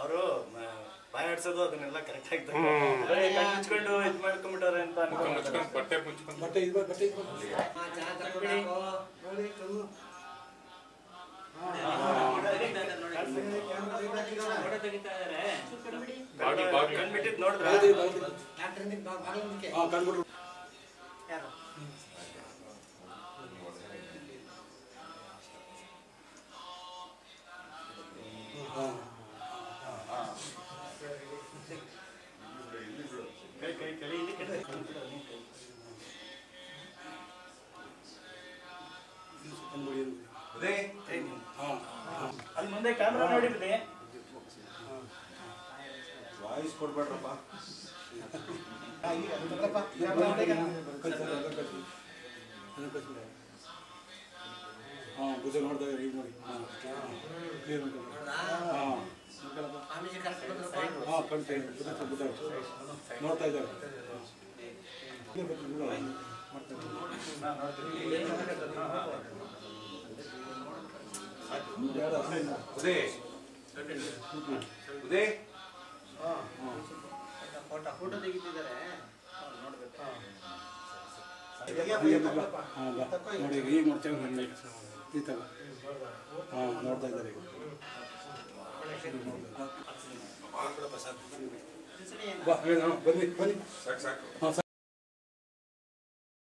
ಅವರು ಬಾಯಾಡ್ಸೋದು ಅದನ್ನೆಲ್ಲ ಕರೆಕ್ಟ್ ಆಗಿ ಬರೀ ಕಣ್ಣ್ ಮುಚ್ಕೊಂಡು ಇದ್ ಮಾಡ್ಕೊಂಡ್ಬಿಟ್ಟವ್ರೆ ಅಂತ ಅನ್ಕೊಂಡ್ಬಿಡ್ತಾರೆ. ಮುಚ್ಕೊಂಡು ಬಟ್ಟೆ ಮುಚ್ಕೊಂಡು ಬಟ್ಟೆ ಇದು ಬಟ್ಟೆ ಇದು ಬಾಗಿಲು ಬಾಗಿಲು ಕಣ್ ಬಿಟ್ಟಿದ್ ನೋಡಿದ್ರ ಹಾಂ ಕಂಡ್ಬಿಟ್ರು ಹಾಂ ಕೈ ಕೈ ಕೈ ಇಲ್ಲಿ ಕಡೆ ಹಾಂ ಅಲ್ಲಿ ಮುಂದೆ ಕ್ಯಾಮ್ರಾ ನೋಡಿದ್ರಿ ವಾಯ್ಸ್ ಕೊಡ್ಬೇಡ್ರಪ್ಪ ಹಾಂ ಭುಜ ನೋಡ್ತಾ ಇದ್ದಾರೆ ಈಗ ನೋಡಿ ಹಾಂ ಕ್ಲಿಯರ್ ಉಂಟು ಹಾಂ ಹಾಂ ಕಣ್ತಾ ಇದ್ದಾರೆ ಬುದ್ಧ ನೋಡ್ತಾ ಇದ್ದಾರೆ ಇಲ್ಲೇ ಬರ್ತೀನಿ, ಇಲ್ಲೇ ಮಾಡ್ತಾ ಇದ್ದಾರೆ. ಬೇಡ, ಸುಮ್ನೆ. ಉದಯ್ ಉದಯ್ ಫೋಟೋ ತೆಗಿತಿದ್ದಾರೆ ಹಾಂ ಬಾ ನೋಡಿ ಈಗ ಈಗ ನೋಡ್ತೇವೆ ನೋಡಿ ಈ ಥರ ಹಾಂ ನೋಡ್ತಾ ಇದ್ದಾರೆ ಈಗ ಬಾ ಹೇಳಿ ಹಾಂ ಬನ್ನಿ ಬನ್ನಿ ಸಾಕು ಸಾಕು ಹಾಂ